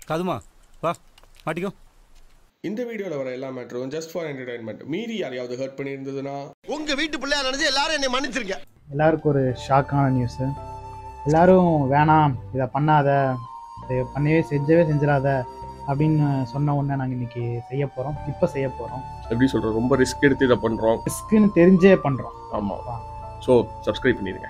காதுமா வா மாட்டிக்கோ இந்த வீடியோவில் வர எல்லா மேட்டரும் ஜஸ்ட் ஃபார் என்டர்டைன்மெண்ட் மீறி யாரையாவது ஹர்ட் பண்ணியிருந்ததுன்னா உங்க வீட்டு பிள்ளையா நினைச்சு எல்லாரும் என்னை மன்னிச்சிருங்க எல்லாருக்கும் ஒரு ஷாக்கான நியூஸு எல்லாரும் வேணாம் இதை பண்ணாத இதை பண்ணவே செஞ்சவே செஞ்சிடாத அப்படின்னு சொன்ன உடனே நாங்கள் இன்னைக்கு செய்ய போகிறோம் இப்போ செய்ய போகிறோம் எப்படி சொல்கிறோம் ரொம்ப ரிஸ்க் எடுத்து இதை பண்ணுறோம் ரிஸ்க்குன்னு தெரிஞ்சே பண்ணுறோம் ஆமாம் ஸோ சப்ஸ்கிரைப் பண்ணிடுங்க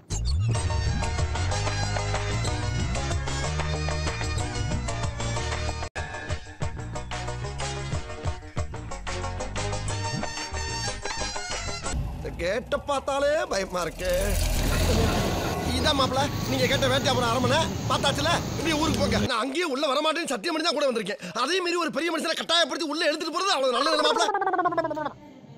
கேட்ட பார்த்தாலே பயமா இருக்கு இதான் மாப்பிள நீங்க கேட்ட வேட்டையாபுரம் அரமனை பார்த்தாச்சுல நீ ஊருக்கு போங்க நான் அங்கேயே உள்ள வரமாட்டேன்னு சத்தியம் பண்ணி தான் கூட வந்திருக்கேன் அதே மீறி ஒரு பெரிய மனுஷனை கட்டாயப்படுத்தி உள்ள எடுத்துட்டு போறது அவ்வளவு நல்லது மாப்பிள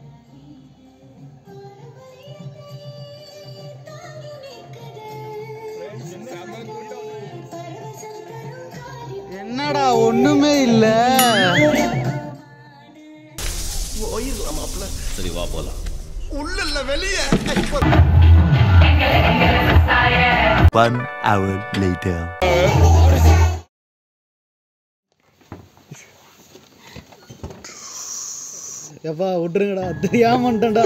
என்னடா ஒன்றுமே இல்லை போயிடலாம் மாப்பிள சரி வா போலாம் உள்ள இல்ல வெளியே One hour later. எப்பா விட்டுருங்கடா தெரியாமட்டா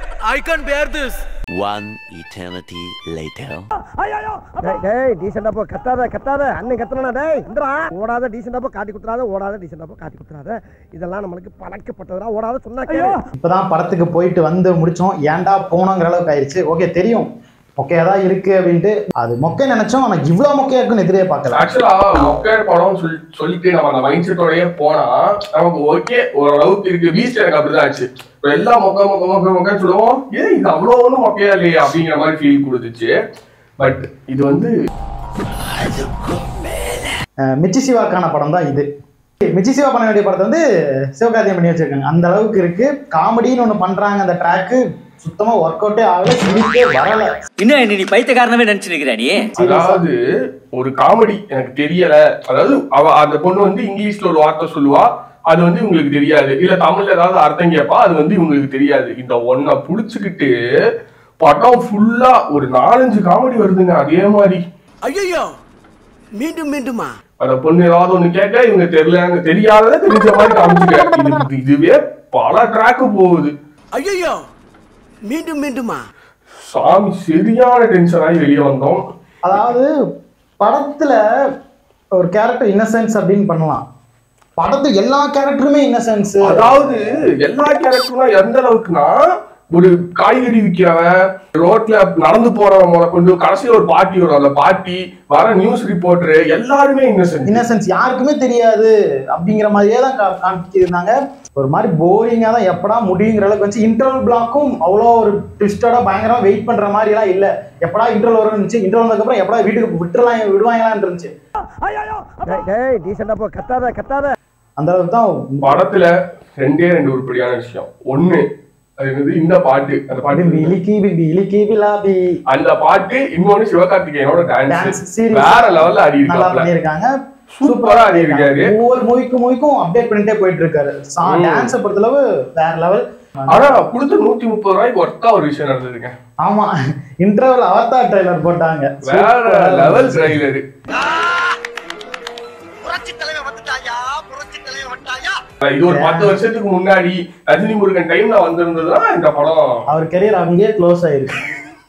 One eternity later. டேய் டீசெண்டா போ கத்தாத கத்தாத அண்ணன் கத்தனா டேய் இந்தடா ஓடாத டீசெண்டா போ காட்டி குத்துறாத ஓடாத டீசெண்டா போ காட்டி குத்துறாத இதெல்லாம் நம்மளுக்கு பழக்கப்பட்டதுடா ஓடாத சொன்னா கேளு இப்போதான் படத்துக்கு போயிட்டு வந்து முடிச்சோம் ஏன்டா போனோங்கிற அளவுக்கு ஆயிடுச்சு ஓகே தெரியும் மொக்கையா தான் இருக்கு அப்படின்ட்டு அது மொக்கை நினைச்சோம் ஆனால் இவ்வளோ மொக்கையா இருக்குன்னு எதிரே பார்க்கல ஆக்சுவலா மொக்க படம் சொல்லி சொல்லிட்டு நம்ம அந்த மைண்ட் செட்டோடய போனா நமக்கு ஓகே ஓரளவுக்கு இருக்கு பீச் எனக்கு அப்படிதான் ஆச்சு இப்ப எல்லாம் மொக்க மொக்க மொக்க மொக்கன்னு சொல்லுவோம் ஏன் இது அவ்வளோ ஒன்றும் மொக்கையா இல்லையே அப்படிங்கிற மாதிரி ஃபீல் கொடுத்துச்சு பட் இது வந்து அஹ் மிச்சி சிவாக்கான படம் தான் இது மிச்சி சிவா பண்ண வேண்டிய படத்தை வந்து சிவகார்த்தியம் பண்ணி வச்சிருக்காங்க அந்த அளவுக்கு இருக்கு காமெடின்னு ஒன்று பண்றாங்க அந்த ட்ராக்கு சுத்தமா ஒர்க் அவுட்டே ஆகல சிரிப்பே வரல இன்னும் என்ன நீ பைத்தியக்காரனவே நினைச்சு நிக்கிற நீ அதாவது ஒரு காமெடி எனக்கு தெரியல அதாவது அவ அந்த பொண்ணு வந்து இங்கிலீஷ்ல ஒரு வார்த்தை சொல்லுவா அது வந்து உங்களுக்கு தெரியாது இல்ல தமிழ்ல ஏதாவது அர்த்தம் கேட்பா அது வந்து உங்களுக்கு தெரியாது இந்த ஒன்ன புடிச்சுக்கிட்டு படம் ஃபுல்லா ஒரு நாலஞ்சு காமெடி வருதுங்க அதே மாதிரி ஐயோ மீண்டும் மீண்டுமா அந்த பொண்ணு ஏதாவது ஒண்ணு கேட்க இவங்க தெரியல தெரியாதத தெரிஞ்ச மாதிரி காமிச்சுக்க இது இதுவே பல ட்ராக்கு போகுது ஐயோ மீண்டும் மீண்டுமா சாமி சரியான டென்ஷன் ஆகி வெளியே வந்தோம் அதாவது படத்துல ஒரு கேரக்டர் இன்னசென்ஸ் அப்படின்னு பண்ணலாம் படத்து எல்லா கேரக்டருமே இன்னசென்ஸ் அதாவது எல்லா கேரக்டரும் எந்த அளவுக்குன்னா ஒரு காய்கறி விற்கிறவன் ரோட்ல நடந்து போறவன் முத கொண்டு கடைசியில ஒரு பாட்டி வரும் அந்த பாட்டி வர நியூஸ் ரிப்போர்ட்டர் எல்லாருமே இன்னசென்ட் இன்னசென்ஸ் யாருக்குமே தெரியாது அப்படிங்கிற மாதிரியே தான் கா- காமிச்சிருந்தாங்க ஒரு மாதிரி போரிங்கா தான் எப்படா முடியுங்கிற அளவுக்கு வச்சு இன்டர்வல் பிளாக்கும் அவ்வளோ ஒரு ட்விஸ்டடா பயங்கரமா வெயிட் பண்ற மாதிரி எல்லாம் இல்ல எப்படா இன்டர்வல் வரும்னு இருந்துச்சு இன்டர்வல் வந்ததுக்கப்புறம் எப்படா வீட்டுக்கு விட்டுலாம் விடுவாங்களான்னு இருந்துச்சு டேய் டீசெண்டா போ கத்தாத கத்தாத அந்த அளவுக்கு தான் படத்துல ரெண்டே ரெண்டு உருப்படியான விஷயம் ஒண்ணு அது என்னது இந்த பாட்டு அந்த பாட்டு பிம்பி இலிக்கி பிம்பி இலிக்கி பிலாபி அந்த பாட்டு இன்னொன்னு சிவகார்த்திகேயனோட Dance, டான்ஸ் serious. வேற லெவல்ல ஆடி நல்லா இருக்காப்ல பண்ணியிருக்காங்க சூப்பரா ஆடி இருக்காரு ஒவ்வொரு மூவிக்கு மூவிக்கும் அப்டேட் பண்ணிட்டே போயிட்டு இருக்காரு ம். டான்ஸை பொறுத்தளவு வேற லெவல் ஆனா கொடுத்த நூத்தி முப்பது ரூபாய்க்கு ஒர்த்தா ஒரு விஷயம் நடந்ததுங்க ஆமா இன்டர்வல் அவதார் ட்ரைலர் போட்டாங்க வேற லெவல் ட்ரைலரு புரட்சி தலைவர் வந்துட்டாயா புரட்சி தலைவர் வந்துட்டாயா இது ஒரு பத்து வருஷத்துக்கு முன்னாடி ரஜினி முருகன் டைம்ல வந்திருந்ததுன்னா இந்த படம் அவர் கெரியர் அங்கேயே க்ளோஸ் ஆயிருக்கு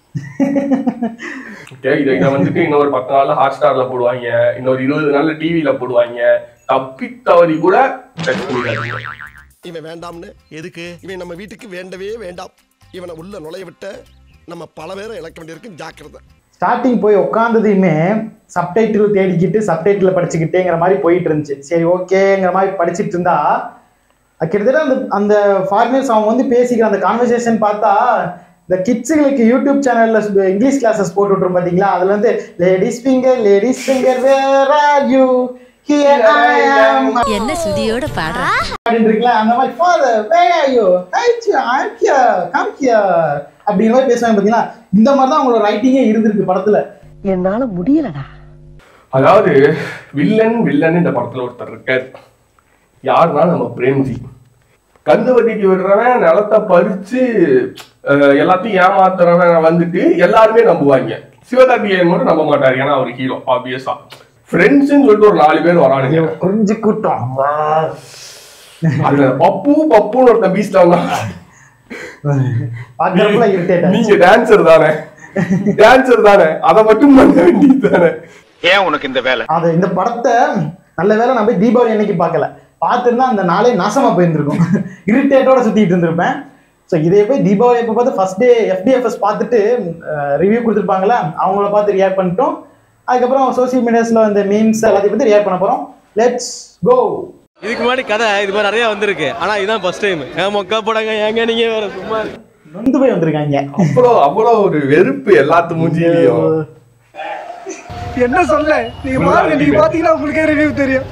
ஓகே இதை இதை வந்துட்டு இன்னொரு பத்து நாள்ல ஹாட் ஸ்டார்ல போடுவாங்க இன்னொரு இருபது நாள்ல டிவில போடுவாங்க தப்பி தவறி கூட touch பண்ணிடாதீங்க. இவன் வேண்டாம்னு எதுக்கு இவன் நம்ம வீட்டுக்கு வேண்டவே வேண்டாம் இவனை உள்ள நுழைய விட்ட நம்ம பல பேரை இழக்க வேண்டியிருக்கு ஜாக்கிரதை ஸ்டார்டிங் போய் உட்காந்ததையுமே சப்டைட்டில் தேடிக்கிட்டு சப்டைட்டில் படிச்சுக்கிட்டேங்கிற மாதிரி போயிட்டு இருந்துச்சு சரி ஓகேங்கிற மாதிரி படிச்சிட்டு இருந்தா அது கிட்டத்தட்ட அந்த அந்த ஃபாரினர்ஸ் அவங்க வந்து பேசிக்கிற அந்த கான்வர்சேஷன் பார்த்தா இந்த கிட்ஸுகளுக்கு யூடியூப் சேனல்ல இங்கிலீஷ் கிளாஸஸ் போட்டு விட்டுரும் பாத்தீங்களா அதுல வந்து ladies finger ladies finger where are you here I am என்ன சுதியோட பாடுற அப்படின்னு இருக்குல்ல அந்த மாதிரி father where are you I am here come here அப்படிங்கிற மாதிரி பேசுவாங்க பாத்தீங்களா இந்த மாதிரி தான் அவங்களோட ரைட்டிங்கே இருந்திருக்கு படத்துல என்னால முடியலடா அதாவது வில்லன் வில்லன் இந்த படத்துல ஒருத்தர் இருக்கார் யாருன்னா நம்ம பிரேம்ஜி கந்து வட்டிக்கு விடுறவன் நிலத்தை பறிச்சு அஹ், எல்லாத்தையும் ஏமாத்துறவன் வந்துட்டு எல்லாருமே நம்புவாங்க சிவகார்த்திகேயன் மட்டும் நம்ப மாட்டாரு ஏன்னா அவர் ஹீரோ ஆப்வியஸா ஃப்ரெண்ட்ஸ்னு சொல்லிட்டு ஒரு நாலு பேர் வரானுங்க குறிஞ்சி கூட்டம் வா. அதுல பப்பு பப்புன்னு ஒருத்தன் பீஸ்ட் வந்தான் பார்க்கறப்பல irritate ஆச்சு. நீங்க டான்சர் தானே டான்சர் தானே அதை மட்டும் பண்ண வேண்டியது தானே ஏன் உனக்கு இந்த வேலை அது இந்த படத்தை நல்ல வேளை நான் போய் தீபாவளி அன்னைக்கு பார்க்கல பார்த்துருந்தா அந்த நாளே நாசமா போயிருந்திருக்கும் இரிட்டேட்டோட சுத்திட்டு இருந்திருப்பேன் ஸோ இதே போய் தீபாவளி அப்போ பார்த்து ஃபர்ஸ்ட் டே எஃப்டிஎஃப்எஸ் பார்த்துட்டு ரிவ்யூ கொடுத்துருப்பாங்களா அவங்கள பார்த்து ரியாக்ட் பண்ணிட்டோம் அதுக்கப்புறம் சோசியல் மீடியாஸ்ல அந்த மீம்ஸ் எல்லாத்தையும் பத்தி ரியாக்ட் பண்ண போறோம் லெட்ஸ் கோ இதுக்கு முன்னாடி கதை இது மாதிரி நிறைய வந்திருக்கு ஆனா இதுதான் ஃபர்ஸ்ட் டைம் ஏன் மொக்கா போடாங்க ஏங்க நீங்க வேற சும்மா இரு. நொந்து போய் வந்திருக்காங்க அவ்வளோ அவ்வளோ ஒரு வெறுப்பு எல்லாத்து மூஞ்சிலையும் என்ன சொல்ல நீங்க பாருங்க நீங்க பாத்தீங்கன்னா உங்களுக்கே ரிவ்யூ தெரியும்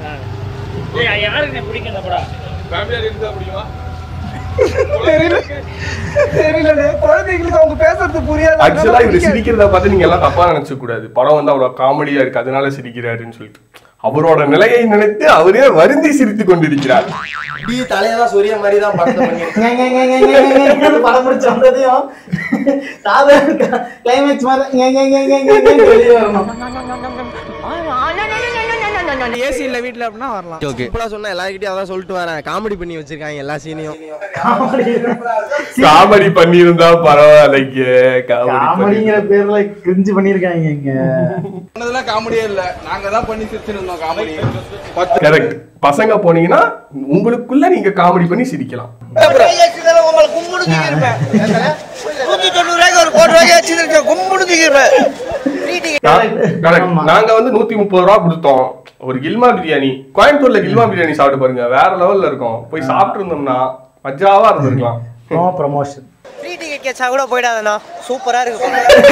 தெரியல தெரியல குழந்தைங்களுக்கு அவங்க பேசுறது புரியாது ஆக்சுவலா இவர் சிரிக்கிறத பார்த்து நீங்க எல்லாம் தப்பா நினைச்ச கூடாது படம் வந்து அவ்வளவு காமெடியா இருக்கு அதனால சிரிக்கிறாருன்னு சொல்லிட்டு அவரோட நிலையை நினைத்து அவரே வருந்தி சிரித்து கொண்டிருக்கிறார் தலையெல்லாம் சொரிய மாதிரி தான் படத்தை பண்ணி ஞே, ஞே, ஞே, ஞே, ஞே, ஞே, ஞேன்னு படம் முடிச்சு வந்ததையும் சாதாரண கிளைமேக்ஸ் மாதிரி ஞே, ஞே, ஞே, ஞே, ஞே, ஞேன்னு வெளியே வரணும் ஏசி இல்ல வீட்ல அப்படின்னா வரலாம் இப்பலாம் சொன்னா எல்லார்கிட்டயும் அதான் சொல்லிட்டு வரேன் காமெடி பண்ணி வச்சிருக்காங்க எல்லா சீனையும் காமெடி பண்ணியிருந்தா பரவாயில்லைங்க காமெடி காமெடிங்கிற பேர்ல கிரிஞ்சு பண்ணிருக்காங்க இங்க பண்ணதெல்லாம் காமெடியே இல்ல நாங்க தான் பண்ணி சிரிச்சிருந்தோம் காமெடி கரெக்ட் பசங்க போனீங்கன்னா உங்களுக்குள்ள நீங்க காமெடி பண்ணி சிரிக்கலாம் கரெக்ட் ஆமா. நாங்க வந்து நூத்தி முப்பது ரூபா கொடுத்தோம் ஒரு கில்மா பிரியாணி கோயம்புத்தூர்ல கில்மா பிரியாணி சாப்பிட்டு பாருங்க வேற லெவல்ல இருக்கும் போய் சாப்பிட்டு இருந்தோம்னா மஜாவா இருந்திருக்கலாம் நோ ப்ரமோஷன் ஃப்ரீ டிக்கெட் கேட்சா கூட போயிடாதண்ணா சூப்பரா இருக்கு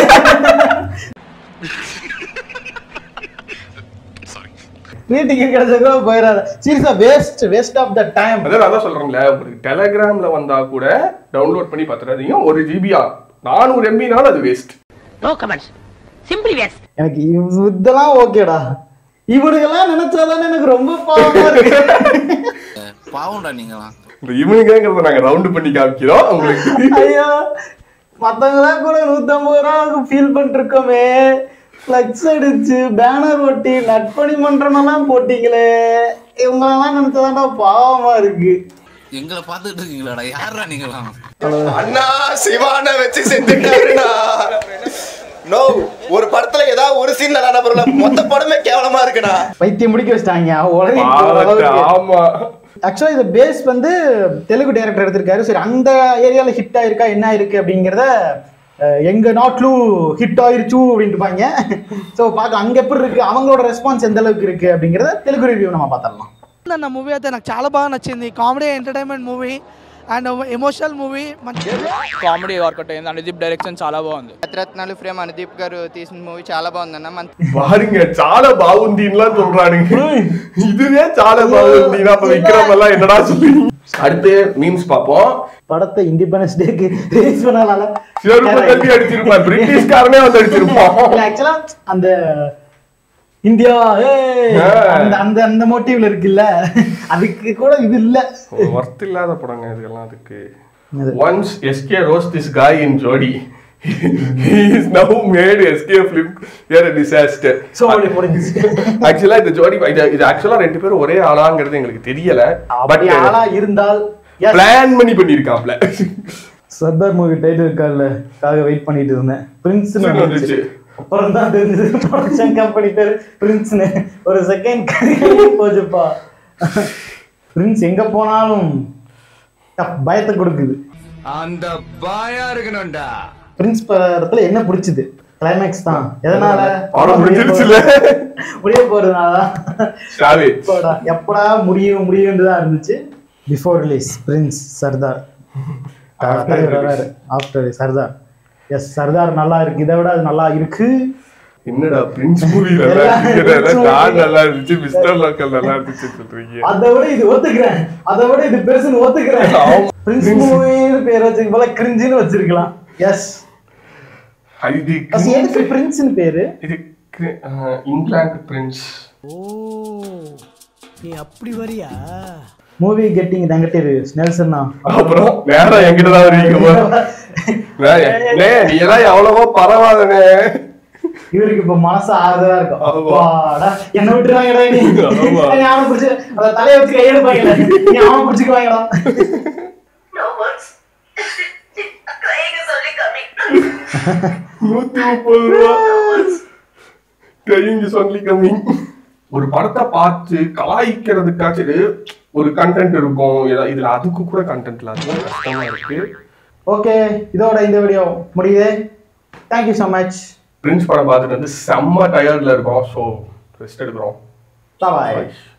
டிக்கெட் கிடைச்சா கூட போயிடாது சீரியஸா waste waste of the time அதான் நான் தான் சொல்றேன்ல ஒரு டெலகிராம்ல வந்தா கூட டவுன்லோட் பண்ணி பார்த்துறாதீங்க ஒரு ஜிபியா நானூறு எம்பினாலும் அது waste no comments simply waste எனக்கு இவ்- இதெல்லாம் ஓகேடா இவனுக்கெல்லாம் நினைச்சாதானே எனக்கு ரொம்ப பாவமா இருக்கு பாவம்டா நீங்களாம் இந்த இவனுங்கிறத நாங்க ரவுண்ட் பண்ணி காமிக்கிறோம் உங்களுக்கு ஐயோ மத்தவங்களாம் கூட நூத்தம்பது ரூபா ஃபீல் பண்ணிட்டு இருக்கோமே ஃப்ளக்ஸ் அடிச்சு பேனர் ஒட்டி நட்பணி மன்றமெல்லாம் போட்டீங்களே இவங்களெல்லாம் நினைச்சதாண்டா பாவமா இருக்கு எங்களை பாத்துட்டு இருக்கீங்களாடா யாரா நீங்களாம் அண்ணா சிவான வச்சு செஞ்சுட்டாருண்ணா நோ ஒரு படத்துல ஏதாவது ஒரு சீன் நல்லா பரவாயில்ல மொத்த படமே கேவலமா இருக்குண்ணா பைத்தியம் முடிக்க வச்சிட்டாங்க உடனே பாவத்தை, ஆமா ஆக்சுவலா இந்த பேஸ் வந்து தெலுங்கு டைரக்டர் எடுத்திருக்காரு சரி அந்த ஏரியால ஹிட் ஆயிருக்கா என்ன ஆயிருக்கு அப்படிங்கிறத அஹ், எங்க நாட்லு ஹிட் ஆயிருச்சு அப்படின்ட்டுப்பாங்க ஸோ பார்க்க அங்க எப்படி இருக்கு அவங்களோட ரெஸ்பான்ஸ் எந்த அளவுக்கு இருக்கு அப்படிங்கிறத தெலுங்கு ரிவ்யூ நம்ம பார்த்துடலாம் నా మూవీ అయితే నాకు చాలా బాగా నచ్చింది comedy entertainment movie and emotional movie మంచి కామెడీ వర్కౌట్ అయింది అనుదీప్ డైరెక్షన్ చాలా బాగుంది రత్నాలు ఫ్రేమ్ అనుదీప్ గారు తీసిన మూవీ చాలా బాగుందన్న మన பாருங்க சால பாவுந்தின்லாம் சொல்றானுங்க இதுவே சால பாவுந்தினா அப்ப விக்ரம் எல்லாம் என்னடா சொல்றீங்க அடுத்து மீம்ஸ் பாப்போம் படத்தை இண்டிபெண்டன்ஸ் டேக்கு ரிலீஸ் பண்ணனால சிவருப்ப கல்வி அடிச்சிருப்பான் பிரிட்டிஷ்காரனே வந்து அடிச்சிருப்பான் ஆக்சுவலா அந்த இந்தியா ஏய், ஆ. அந்த அந்த அந்த மோட்டிவ்ல இருக்குல்ல அதுக்கு கூட இது இல்ல ஒர்த் இல்லாத படங்க இதெல்லாம் அதுக்கு ஒன்ஸ் எஸ்கே ரோஸ் திஸ் காய் இன் ஜோடி he is now made SK film here a disaster So, அப்படி முடிஞ்சுச்சு. ஆக்சுவலா இந்த ஜோடி இது இது ஆக்சுவலா ரெண்டு பேரும் ஒரே ஆளாங்கிறது எங்களுக்கு தெரியல பட் அப்படி ஆளா இருந்தால் yes. பிளான் பண்ணி பண்ணிருக்காப்ல சர்தார் மூவி டைட்டில் இருக்கார்ல காக வெயிட் பண்ணிட்டு இருந்தேன் பிரின்ஸ் வந்துச்சு. வந்துச்சு அப்புறம் தான் தெரிஞ்சது ப்ரொடக்ஷன் கம்பெனி பேர் பிரின்ஸ்னு ஒரு செகண்ட் போச்சுப்பா பிரின்ஸ் எங்க போனாலும் டப் பயத்தை கொடுக்குது அந்த பாயா இருக்கணும்டா பிரின்ஸ் படத்துல என்ன பிடிச்சது கிளைமேக்ஸ் தான் எதனால படம் முடிஞ்சிருச்சுல முடிய போறதுனால சாவேஜ் எப்படா எப்படா முடியும் முடியும்னு தான் இருந்துச்சு before release Prince Sardar After release. After Sardar yes Sardar நல்லா இருக்கு இதை விட அது நல்லா இருக்கு என்னடா பிரின்ஸ் மூவி நல்லா இருந்துச்சு நான் நல்லா இருந்துச்சு மிஸ்டர் லோக்கல் நல்லா இருந்துச்சு சொல்றீங்க அதை விட இது ஒத்துக்கிறேன் அதை விட இது பெருசுன்னு ஒத்துக்கிறேன் ஆமா. பிரின்ஸ் மூவின்னு பேர் வச்சுக்க போல கிரிஞ்சுன்னு வச்சிருக்கலாம் எஸ் இது எதுக்கு பிரின்ஸ்னு பேரு இது கிரி- அஹ், இங்கிலாந்து பிரின்ஸ் நீ அப்படி வரியா மூவி கெட்டிங் நெகட்டிவ் ரிவ்யூஸ் நெல்சன்னா அப்புறம் நேரா எங்கிட்ட தான் வருவீங்க போ. வே- டேய், நீ எல்லாம் எவ்வளவோ பரவாயில்லனே இவருக்கு இப்ப மனசு ஆறுதலா இருக்கும் ஆமா. அப்பாடா, என்ன விட்டுறாங்கடா நீ ஆமா. நீ அவனை பிடிச்சு அந்த தலையை வச்சு கையெடுப்பாங்கல்ல நீ அவனை பிடிச்சுக்குவாங்கடா நூத்தி முப்பது ரூபா கையிங்க சொல்லி கம்மிங் ஒரு படத்தை பார்த்து கலாய்க்கிறதுக்காச்சும் ஒரு கண்டென்ட் இருக்கும் ஏதா- இதுல அதுக்கு கூட கண்டென்ட் இல்லாத கஷ்டமா இருக்கு ஓகே இதோட இந்த வீடியோ முடியுது தேங்க்யூ ஸோ மச் பிரின்ஸ் படம் பார்த்துட்டு வந்து செம்ம டயர்ட்ல இருக்கோம் ஸோ ரெஸ்ட் எடுக்கிறோம் பாய் Bye.